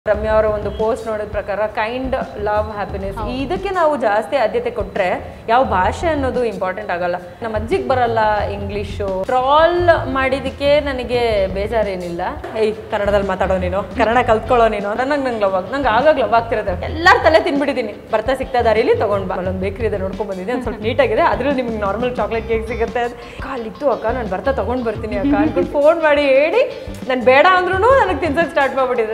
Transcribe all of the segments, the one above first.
ರಮ್ಯಾ ಅವರ ಒಂದು ಪೋಸ್ಟ್ ನೋಡಿದ ಪ್ರಕಾರ ಕೈಂಡ್ ಲವ್ ಹ್ಯಾಪಿನೆಸ್ ಇದಕ್ಕೆ ನಾವು ಜಾಸ್ತಿ ಆದ್ಯತೆ ಕೊಟ್ರೆ ಯಾವ ಭಾಷೆ ಅನ್ನೋದು ಇಂಪಾರ್ಟೆಂಟ್ ಆಗಲ್ಲ ನಮ್ಮ ಅಜ್ಜಿಗೆ ಬರಲ್ಲ ಇಂಗ್ಲಿಷು ಟ್ರಾಲ್ ಮಾಡಿದಕ್ಕೆ ನನಗೆ ಬೇಜಾರೇನಿಲ್ಲ ಏಯ್ ಕನ್ನಡದಲ್ಲಿ ಮಾತಾಡೋ ನೀನು ಕನ್ನಡ ಕಲ್ತ್ಕೊಳ್ಳೋ ನೀನು ನನಗೆ ನಂಗೆ ಲವ್ ನಂಗೆ ಆಗಾಗ ಲವ್ ಆಗ್ತಿರುತ್ತೆ ಎಲ್ಲರ ತಲೆ ತಿನ್ಬಿಟ್ಟಿದ್ದೀನಿ ಬರ್ತಾ ಸಿಗ್ತಾ ದಾರಿಲಿ ತಗೊಂಡ್ ಬಾ ಅಲ್ಲೊಂದು ಬೇಕ್ರಿ ಇದೆ ನೋಡ್ಕೊಂಡ್ ಬಂದಿದ್ದೆ ಒಂದು ಸ್ವಲ್ಪ ನೀಟಾಗಿದೆ ಅದ್ರಲ್ಲಿ ನಿಮ್ಗೆ ನಾರ್ಮಲ್ ಚಾಕ್ಲೇಟ್ ಕೇಕ್ ಸಿಗುತ್ತೆ ಕಾಲಿತ್ತು ಅಕ್ಕ ನಾನು ಬರ್ತಾ ತಗೊಂಡ್ ಬರ್ತೀನಿ ಅಕ್ಕ ಅನ್ಕೊಂಡು ಫೋನ್ ಮಾಡಿ ಹೇಳಿ ನಾನು ಬೇಡ ಅಂದ್ರೂ ನನಗೆ ತಿನ್ಸೋಕೆ ಸ್ಟಾರ್ಟ್ ಮಾಡ್ಬಿಟ್ಟಿದೆ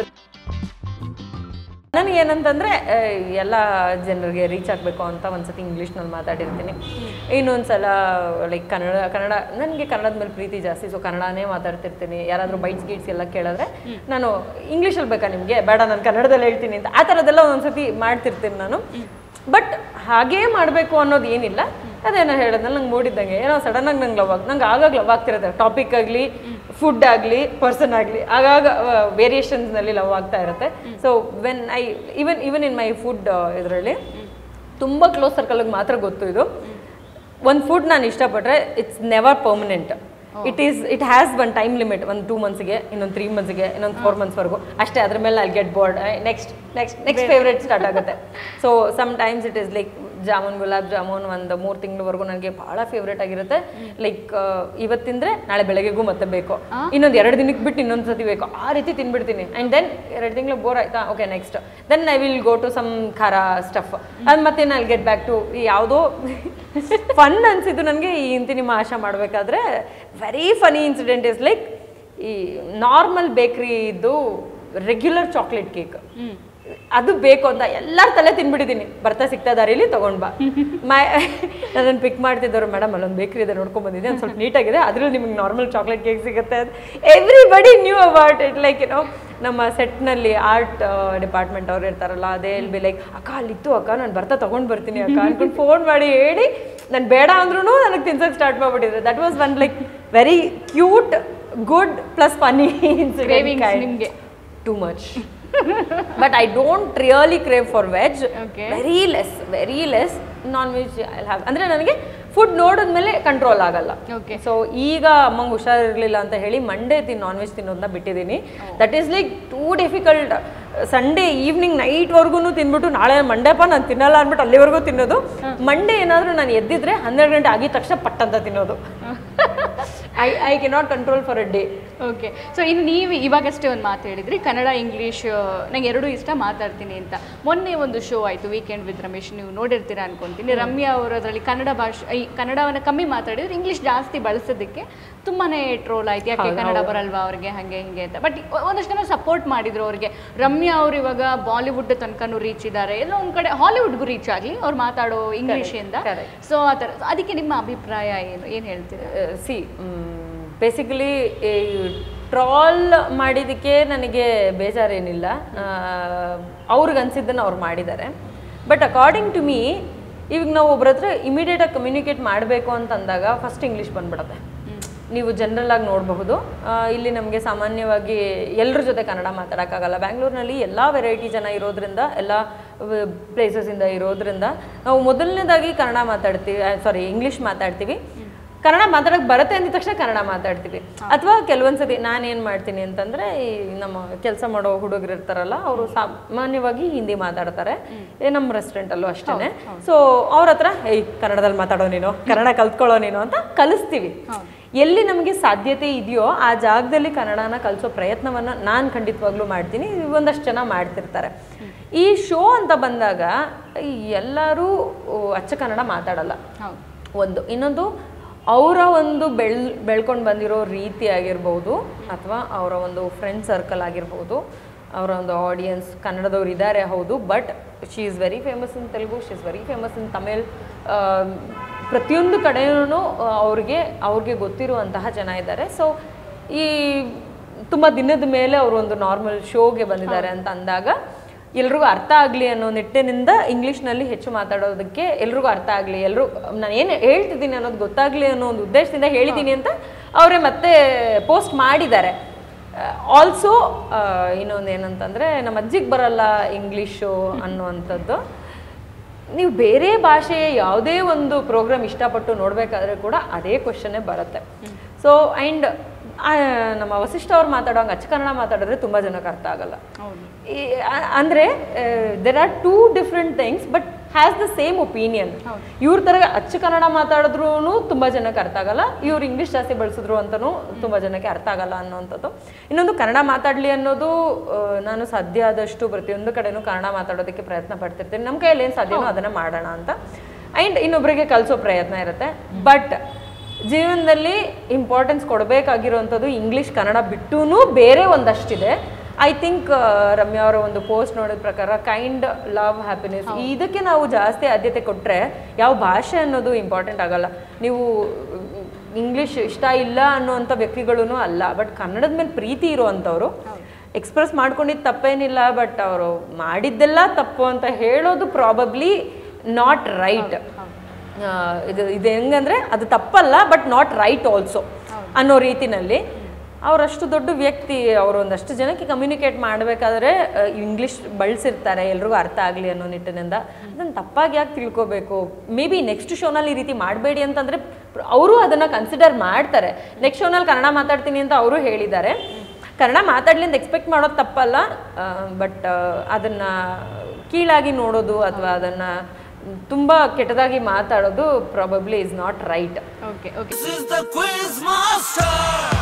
ನನಗೆ ಏನಂತಂದ್ರೆ ಆ, ಎಲ್ಲ ಜನರಿಗೆ ರೀಚ್ ಆಗಬೇಕು ಅಂತ ಒಂದ್ಸತಿ ಇಂಗ್ಲೀಷ್ನಲ್ಲಿ ಮಾತಾಡಿರ್ತೀನಿ ಇನ್ನೊಂದ್ಸಲ ಲೈಕ್ ಕನ್ನಡ ಕನ್ನಡ ನನಗೆ ಕನ್ನಡದ ಮೇಲೆ ಪ್ರೀತಿ ಜಾಸ್ತಿ ಸೊ ಕನ್ನಡನೇ ಮಾತಾಡ್ತಿರ್ತೀನಿ ಯಾರಾದರೂ ಬೈಟ್ಸ್ ಗೀಟ್ಸ್ ಎಲ್ಲ ಕೇಳಿದ್ರೆ ನಾನು ಇಂಗ್ಲೀಷಲ್ಲಿ ಬೇಕಾ ನಿಮಗೆ ಬೇಡ ನಾನು ಕನ್ನಡದಲ್ಲಿ ಹೇಳ್ತೀನಿ ಅಂತ ಆ ಥರದ್ದೆಲ್ಲ ಒಂದೊಂದ್ಸತಿ ಮಾಡ್ತಿರ್ತೀನಿ ನಾನು ಬಟ್ ಹಾಗೇ ಮಾಡಬೇಕು ಅನ್ನೋದು ಏನಿಲ್ಲ ಅದೇನೋ ಹೇಳಿದ್ನಲ್ಲ ನಂಗೆ ಮೂಡಿದ್ದಂಗೆ ಏನೋ ಸಡನ್ನಾಗಿ ನಂಗೆ ಲವ್ ಆಗ್ ನಂಗೆ ಆಗಾಗ ಲವ್ ಆಗ್ತಿರುತ್ತೆ ಟಾಪಿಕ್ ಆಗಲಿ ಫುಡ್ ಆಗಲಿ ಪರ್ಸನ್ ಆಗಲಿ ಆಗಾಗ ವೇರಿಯೇಷನ್ಸ್ನಲ್ಲಿ ಲವ್ ಆಗ್ತಾ ಇರುತ್ತೆ so when I even even in my food ಇದರಲ್ಲಿ ತುಂಬ ಕ್ಲೋಸ್ ಸರ್ಕಲ್ಗೆ ಮಾತ್ರ ಗೊತ್ತು ಇದು ಒಂದು ಫುಡ್ ನಾನು ಇಷ್ಟಪಟ್ಟರೆ it's never permanent it is it has one time limit ಒಂದು ಟೂ ಮಂತ್ಸ್ಗೆ ಇನ್ನೊಂದು ತ್ರೀ ಮಂತ್ಸ್ಗೆ ಇನ್ನೊಂದು ಫೋರ್ ಮಂತ್ಸ್ವರೆಗೂ ಅಷ್ಟೇ ಅದ್ರ ಮೇಲೆ ಅಲ್ಲಿ get bored next next next favourite start ಆಗುತ್ತೆ so sometimes it is like jamun gulab jamun ಒಂದು ಮೂರು ತಿಂಗಳವರೆಗೂ ನನಗೆ ಭಾಳ ಫೇವ್ರೇಟ್ ಆಗಿರುತ್ತೆ ಲೈಕ್ ಇವತ್ತಿಂದ್ರೆ ನಾಳೆ ಬೆಳಗ್ಗೆಗೂ ಮತ್ತೆ ಬೇಕು ಇನ್ನೊಂದು ಎರಡು ದಿನಕ್ಕೆ ಬಿಟ್ಟು ಇನ್ನೊಂದು ಸತಿ ಬೇಕು ಆ ರೀತಿ ತಿನ್ಬಿಡ್ತೀನಿ ಆ್ಯಂಡ್ ದೆನ್ ಎರಡು ತಿಂಗಳು ಬೋರ್ ಆಯ್ತಾ okay next then I will go to some ಖಾರ ಸ್ಟಫ್ ಅದು ಮತ್ತೆ ನಾನು ಗೆಟ್ ಬ್ಯಾಕ್ ಟು ಯಾವುದೋ ಫನ್ ಅನ್ಸಿದ್ದು ನನಗೆ ಈ ಇಂತಿ ನಿಮ್ಮ ಆಶಾ ಮಾಡಬೇಕಾದ್ರೆ very funny incident is like ಈ ನಾರ್ಮಲ್ ಬೇಕ್ರಿದು ರೆಗ್ಯುಲರ್ ಚಾಕ್ಲೇಟ್ ಕೇಕ್ ಅದು ಬೇಕು ಅಂತ ಎಲ್ಲರ ತಲೆ ತಿನ್ಬಿಟ್ಟಿದ್ದೀನಿ ಬರ್ತಾ ಸಿಗ್ತಾ ದಾರಿಲಿ ತಗೊಂಡ್ ಬಾ ಮೈ ನನ್ನನ್ನು ಪಿಕ್ ಮಾಡ್ತಿದ್ದವ್ರು ಮೇಡಮ್ ಅಲ್ಲೊಂದು ಬೇಕ್ರಿ ಇದೆ ನೋಡ್ಕೊಂಡ್ ಬಂದಿದ್ದೆ ಒಂದು ಸ್ವಲ್ಪ ನೀಟಾಗಿದೆ ಅದ್ರಲ್ಲಿ ನಿಮಗೆ ನಾರ್ಮಲ್ ಚಾಕ್ಲೇಟ್ ಕೇಕ್ ಸಿಗುತ್ತೆ everybody knew about it like ಏನೋ ನಮ್ಮ ಸೆಟ್ನಲ್ಲಿ ಆರ್ಟ್ ಡಿಪಾರ್ಟ್ಮೆಂಟ್ ಅವ್ರು ಇರ್ತಾರಲ್ಲ ಅದೇ ಎಲ್ ಬಿ ಲೈಕ್ ಅಕ್ಕ ಅಲ್ಲಿತ್ತು ಅಕ್ಕ ನಾನು ಬರ್ತಾ ತಗೊಂಡ್ ಬರ್ತೀನಿ ಅಕ್ಕ ಅನ್ಕೊಂಡು ಫೋನ್ ಮಾಡಿ ಹೇಳಿ ನಾನು ಬೇಡ ಅಂದ್ರೂ ನನಗೆ ತಿನ್ಸೋಕೆ ಸ್ಟಾರ್ಟ್ ಮಾಡ್ಬಿಟ್ಟಿದ್ರು that was one like very cute good plus funny Cravings incident ನಿಮ್ಗೆ. Too much but I don't really crave for veg Okay. Very less very less non veg I have ಅಂದರೆ ನನಗೆ ಫುಡ್ ನೋಡಿದ್ಮೇಲೆ control ಆಗಲ್ಲ Okay. So ಈಗ ಅಮ್ಮಂಗೆ ಹುಷಾರಿರಲಿಲ್ಲ ಅಂತ ಹೇಳಿ ಮಂಡೇ ತಿನ್ ನಾನ್ ವೆಜ್ ತಿನ್ನೋದನ್ನ ಬಿಟ್ಟಿದ್ದೀನಿ that is like too difficult Sunday evening ನೈಟ್ವರೆಗೂ ತಿನ್ಬಿಟ್ಟು ನಾಳೆ ಮಂಡೇಪ ನಾನು ತಿನ್ನಲ್ಲ ಅಂದ್ಬಿಟ್ಟು ಅಲ್ಲಿವರೆಗೂ ತಿನ್ನೋದು ಮಂಡೇ ಏನಾದರೂ ನಾನು ಎದ್ದಿದ್ರೆ ಹನ್ನೆರಡು ಗಂಟೆ ಆಗಿದ ತಕ್ಷಣ ಪಟ್ ಅಂತ ತಿನ್ನೋದು I I can not control for a day okay so ಇನ್ನು ನೀವು ಇವಾಗಷ್ಟೇ ಒಂದು ಮಾತು ಹೇಳಿದ್ರಿ ಕನ್ನಡ ಇಂಗ್ಲೀಷ್ ನಂಗೆ ಎರಡೂ ಇಷ್ಟ ಮಾತಾಡ್ತೀನಿ ಅಂತ ಮೊನ್ನೆ ಒಂದು ಶೋ ಆಯಿತು ವೀಕೆಂಡ್ ವಿತ್ ರಮೇಶ್ ನೀವು ನೋಡಿರ್ತೀರಾ ಅನ್ಕೊಂತೀನಿ ರಮ್ಯಾ ಅವರು ಅದರಲ್ಲಿ ಕನ್ನಡ ಭಾಷೆ ಈ ಕನ್ನಡವನ್ನು ಕಮ್ಮಿ ಮಾತಾಡಿದ್ರು ಇಂಗ್ಲೀಷ್ ಜಾಸ್ತಿ ಬಳಸೋದಕ್ಕೆ ತುಂಬಾ ಟ್ರೋಲ್ ಆಯ್ತು ಯಾಕೆ ಕನ್ನಡ ಬರಲ್ವಾ ಅವ್ರಿಗೆ ಹಾಗೆ ಹಿಂಗೆ ಅಂತ ಬಟ್ ಒಂದಷ್ಟು ಜನ ಸಪೋರ್ಟ್ ಮಾಡಿದ್ರು ಅವ್ರಿಗೆ ರಮ್ಯಾ ಅವರು ಇವಾಗ ಬಾಲಿವುಡ್ ತನಕನೂ ರೀಚ್ ಇದ್ದಾರೆ ಎಲ್ಲ ಒಂದು ಕಡೆ ಹಾಲಿವುಡ್ಗೂ ರೀಚ್ ಆಗಲಿ ಅವ್ರು ಮಾತಾಡೋ ಇಂಗ್ಲೀಷಿಂದ correct. ಸೊ ಆ ಥರ ಅದಕ್ಕೆ ನಿಮ್ಮ ಅಭಿಪ್ರಾಯ ಏನು ಏನು ಹೇಳ್ತೀರಾ ಸಿ ಬೇಸಿಕಲಿ ಟ್ರಾಲ್ ಮಾಡಿದ್ದಕ್ಕೆ ನನಗೆ ಬೇಜಾರೇನಿಲ್ಲ ಅವ್ರಿಗೆ ಅನ್ಸಿದ್ದನ್ನು ಅವ್ರು ಮಾಡಿದ್ದಾರೆ ಬಟ್ ಅಕಾರ್ಡಿಂಗ್ ಟು ಮೀ ಇವಾಗ ನಾವು ಒಬ್ರ ಹತ್ರ ಇಮಿಡಿಯೇಟಾಗಿ ಕಮ್ಯುನಿಕೇಟ್ ಮಾಡಬೇಕು ಅಂತಂದಾಗ ಫಸ್ಟ್ ಇಂಗ್ಲೀಷ್ ಬಂದ್ಬಿಡುತ್ತೆ ನೀವು ಜನರಲ್ ಆಗಿ ನೋಡಬಹುದು ಆ, ಇಲ್ಲಿ ನಮಗೆ ಸಾಮಾನ್ಯವಾಗಿ ಎಲ್ಲರ ಜೊತೆ ಕನ್ನಡ ಮಾತಾಡೋಕ್ಕಾಗಲ್ಲ ಬ್ಯಾಂಗ್ಳೂರಿನಲ್ಲಿ ಎಲ್ಲ ವೆರೈಟಿ ಜನ ಇರೋದ್ರಿಂದ ಎಲ್ಲ ಪ್ಲೇಸಸಿಂದ ಇರೋದ್ರಿಂದ ನಾವು ಮೊದಲನೇದಾಗಿ ಕನ್ನಡ ಮಾತಾಡ್ತೀವಿ ಸಾರಿ ಇಂಗ್ಲೀಷ್ ಮಾತಾಡ್ತೀವಿ ಕನ್ನಡ ಮಾತಾಡೋಕೆ ಬರುತ್ತೆ ಅಂದಿದ ತಕ್ಷಣ ಕನ್ನಡ ಮಾತಾಡ್ತೀವಿ ಅಥವಾ ಕೆಲವೊಂದ್ಸತಿ ನಾನು ಏನು ಮಾಡ್ತೀನಿ ಅಂತಂದ್ರೆ ಈ ನಮ್ಮ ಕೆಲಸ ಮಾಡೋ ಹುಡುಗರು ಇರ್ತಾರಲ್ಲ ಅವರು ಸಾಮಾನ್ಯವಾಗಿ ಹಿಂದಿ ಮಾತಾಡ್ತಾರೆ ಏ ನಮ್ಮ ರೆಸ್ಟೋರೆಂಟಲ್ಲೂ ಅಷ್ಟೇ ಸೊ ಅವ್ರ ಹತ್ರ ಏಯ್ ಕನ್ನಡದಲ್ಲಿ ಮಾತಾಡೋ ನೀನು ಕನ್ನಡ ಕಲ್ತ್ಕೊಳ್ಳೋ ನೀನು ಅಂತ ಕಲಿಸ್ತೀವಿ ಎಲ್ಲಿ ನಮಗೆ ಸಾಧ್ಯತೆ ಇದೆಯೋ ಆ ಜಾಗದಲ್ಲಿ ಕನ್ನಡನ ಕಲಿಸೋ ಪ್ರಯತ್ನವನ್ನ ನಾನು ಖಂಡಿತವಾಗ್ಲೂ ಮಾಡ್ತೀನಿ ಒಂದಷ್ಟು ಜನ ಮಾಡ್ತಿರ್ತಾರೆ ಈ ಶೋ ಅಂತ ಬಂದಾಗ ಈ ಎಲ್ಲರೂ ಓ, ಅಚ್ಚ ಕನ್ನಡ ಮಾತಾಡಲ್ಲ ಹೌದು ಒಂದು ಇನ್ನೊಂದು ಅವರ ಒಂದು ಬೆಳ್ ಬೆಳ್ಕೊಂಡು ಬಂದಿರೋ ರೀತಿ ಆಗಿರ್ಬೋದು ಅಥವಾ ಅವರ ಒಂದು ಫ್ರೆಂಡ್ ಸರ್ಕಲ್ ಆಗಿರ್ಬೋದು ಅವರ ಒಂದು ಆಡಿಯನ್ಸ್ ಕನ್ನಡದವ್ರು ಇದ್ದಾರೆ ಹೌದು but she is very famous in Telugu she is very famous in Tamil ಪ್ರತಿಯೊಂದು ಕಡೆಯೂ ಅವ್ರಿಗೆ ಅವ್ರಿಗೆ ಗೊತ್ತಿರುವಂತಹ ಜನ ಇದ್ದಾರೆ ಸೊ ಈ ತುಂಬ ದಿನದ ಮೇಲೆ ಅವರು ಒಂದು ನಾರ್ಮಲ್ ಶೋಗೆ ಬಂದಿದ್ದಾರೆ ಅಂತ ಅಂದಾಗ ಎಲ್ರಿಗೂ ಅರ್ಥ ಆಗಲಿ ಅನ್ನೋ ನಿಟ್ಟಿನಿಂದ ಇಂಗ್ಲೀಷ್ನಲ್ಲಿ ಹೆಚ್ಚು ಮಾತಾಡೋದಕ್ಕೆ ಎಲ್ರಿಗೂ ಅರ್ಥ ಆಗಲಿ ಎಲ್ಲರೂ ನಾನು ಏನು ಹೇಳ್ತಿದ್ದೀನಿ ಅನ್ನೋದು ಗೊತ್ತಾಗಲಿ ಅನ್ನೋ ಒಂದು ಉದ್ದೇಶದಿಂದ ಹೇಳಿದ್ದೀನಿ ಅಂತ ಅವರೇ ಮತ್ತೆ ಪೋಸ್ಟ್ ಮಾಡಿದ್ದಾರೆ ಆಲ್ಸೋ ಇನ್ನೊಂದು ಏನಂತಂದರೆ ನಮ್ಮ ಅಜ್ಜಿಗೆ ಬರಲ್ಲ ಇಂಗ್ಲೀಷು ಅನ್ನುವಂಥದ್ದು ನೀವು ಬೇರೆ ಭಾಷೆಯ ಯಾವುದೇ ಒಂದು ಪ್ರೋಗ್ರಾಮ್ ಇಷ್ಟಪಟ್ಟು ನೋಡಬೇಕಾದ್ರೆ ಕೂಡ ಅದೇ ಕ್ವಶನ್ನೇ ಬರುತ್ತೆ ಸೊ ಆ್ಯಂಡ್ ಆ, ನಮ್ಮ ವಸಿಷ್ಠ ಅವ್ರು ಮಾತಾಡೋಂಗೆ ಅಚ್ಚ ಕನ್ನಡ ಮಾತಾಡಿದ್ರೆ ತುಂಬ ಜನಕ್ಕೆ ಅರ್ಥ ಆಗಲ್ಲ ಹೌದು ಈ- ಆ- ಅಂದ್ರೆ there are two different things but has the same opinion ಹೌದು. ಇವ್ರ ತರ ಅಚ್ಚ ಕನ್ನಡ ಮಾತಾಡಿದ್ರು ತುಂಬಾ ಜನಕ್ಕೆ ಅರ್ಥ ಆಗಲ್ಲ ಇವ್ರು ಇಂಗ್ಲಿಷ್ ಜಾಸ್ತಿ ಬಳಸಿದ್ರು ಅಂತಲೂ ತುಂಬಾ ಜನಕ್ಕೆ ಅರ್ಥ ಆಗಲ್ಲ ಅನ್ನೋಂಥದ್ದು ಇನ್ನೊಂದು ಕನ್ನಡ ಮಾತಾಡ್ಲಿ ಅನ್ನೋದು ಆ, ನಾನು ಸಾಧ್ಯ ಆದಷ್ಟು ಪ್ರತಿಯೊಂದು ಕಡೆನೂ ಕನ್ನಡ ಮಾತಾಡೋದಕ್ಕೆ ಪ್ರಯತ್ನ ಪಡ್ತಿರ್ತೀನಿ ನಮ್ಮ ಕೈಯಲ್ಲಿ ಏನು ಸಾಧ್ಯನೋ ಅದನ್ನ ಮಾಡೋಣ ಅಂತ ಆ್ಯಂಡ್ ಇನ್ನೊಬ್ಬರಿಗೆ ಕಲಿಸೋ ಪ್ರಯತ್ನ ಇರುತ್ತೆ ಬಟ್ ಜೀವನದಲ್ಲಿ ಇಂಪಾರ್ಟೆನ್ಸ್ ಕೊಡಬೇಕಾಗಿರುವಂಥದ್ದು ಇಂಗ್ಲೀಷ್ ಕನ್ನಡ ಬಿಟ್ಟೂ ಬೇರೆ ಒಂದಷ್ಟಿದೆ ಐ ಥಿಂಕ್ ರಮ್ಯಾ ಅವರ ಒಂದು ಪೋಸ್ಟ್ ನೋಡಿದ ಪ್ರಕಾರ ಕೈಂಡ್ ಲವ್ ಹ್ಯಾಪಿನೆಸ್ ಇದಕ್ಕೆ ನಾವು ಜಾಸ್ತಿ ಆದ್ಯತೆ ಕೊಟ್ಟರೆ ಯಾವ ಭಾಷೆ ಅನ್ನೋದು ಇಂಪಾರ್ಟೆಂಟ್ ಆಗಲ್ಲ ನೀವು ಇಂಗ್ಲೀಷ್ ಇಷ್ಟ ಇಲ್ಲ ಅನ್ನುವಂಥ ವ್ಯಕ್ತಿಗಳೂ ಅಲ್ಲ ಬಟ್ ಕನ್ನಡದ ಮೇಲೆ ಪ್ರೀತಿ ಇರುವಂಥವ್ರು ಎಕ್ಸ್ಪ್ರೆಸ್ ಮಾಡ್ಕೊಂಡಿದ್ದು ತಪ್ಪೇನಿಲ್ಲ ಬಟ್ ಅವರು ಮಾಡಿದ್ದೆಲ್ಲ ತಪ್ಪು ಅಂತ ಹೇಳೋದು ಪ್ರಾಬಬ್ಲಿ ನಾಟ್ ರೈಟ್ ಇದು ಇದು ಹೆಂಗಂದ್ರೆ ಅದು ತಪ್ಪಲ್ಲ ಬಟ್ ನಾಟ್ ರೈಟ್ ಆಲ್ಸೋ ಅನ್ನೋ ರೀತಿನಲ್ಲಿ ಅವರಷ್ಟು ದೊಡ್ಡ ವ್ಯಕ್ತಿ ಅವರು ಒಂದಷ್ಟು ಜನಕ್ಕೆ ಕಮ್ಯುನಿಕೇಟ್ ಮಾಡಬೇಕಾದ್ರೆ ಇಂಗ್ಲೀಷ್ ಬಳಸಿರ್ತಾರೆ ಎಲ್ರಿಗೂ ಅರ್ಥ ಆಗಲಿ ಅನ್ನೋ ನಿಟ್ಟಿನಿಂದ ಅದನ್ನು ತಪ್ಪಾಗಿ ಯಾಕೆ ತಿಳ್ಕೊಬೇಕು ಮೇ ಬಿ ನೆಕ್ಸ್ಟ್ ಶೋನಲ್ಲಿ ಈ ರೀತಿ ಮಾಡಬೇಡಿ ಅಂತಂದರೆ ಅವರು ಅದನ್ನು ಕನ್ಸಿಡರ್ ಮಾಡ್ತಾರೆ ನೆಕ್ಸ್ಟ್ ಶೋನಲ್ಲಿ ಕನ್ನಡ ಮಾತಾಡ್ತೀನಿ ಅಂತ ಅವರು ಹೇಳಿದ್ದಾರೆ ಕನ್ನಡ ಮಾತಾಡ್ಲಿ ಅಂತ ಎಕ್ಸ್ಪೆಕ್ಟ್ ಮಾಡೋದು ತಪ್ಪಲ್ಲ ಬಟ್ ಅದನ್ನು ಕೀಳಾಗಿ ನೋಡೋದು ಅಥವಾ ಅದನ್ನು ತುಂಬ ಕೆಟ್ಟದಾಗಿ ಮಾತಾಡೋದು probably is not right okay okay This is the quiz master.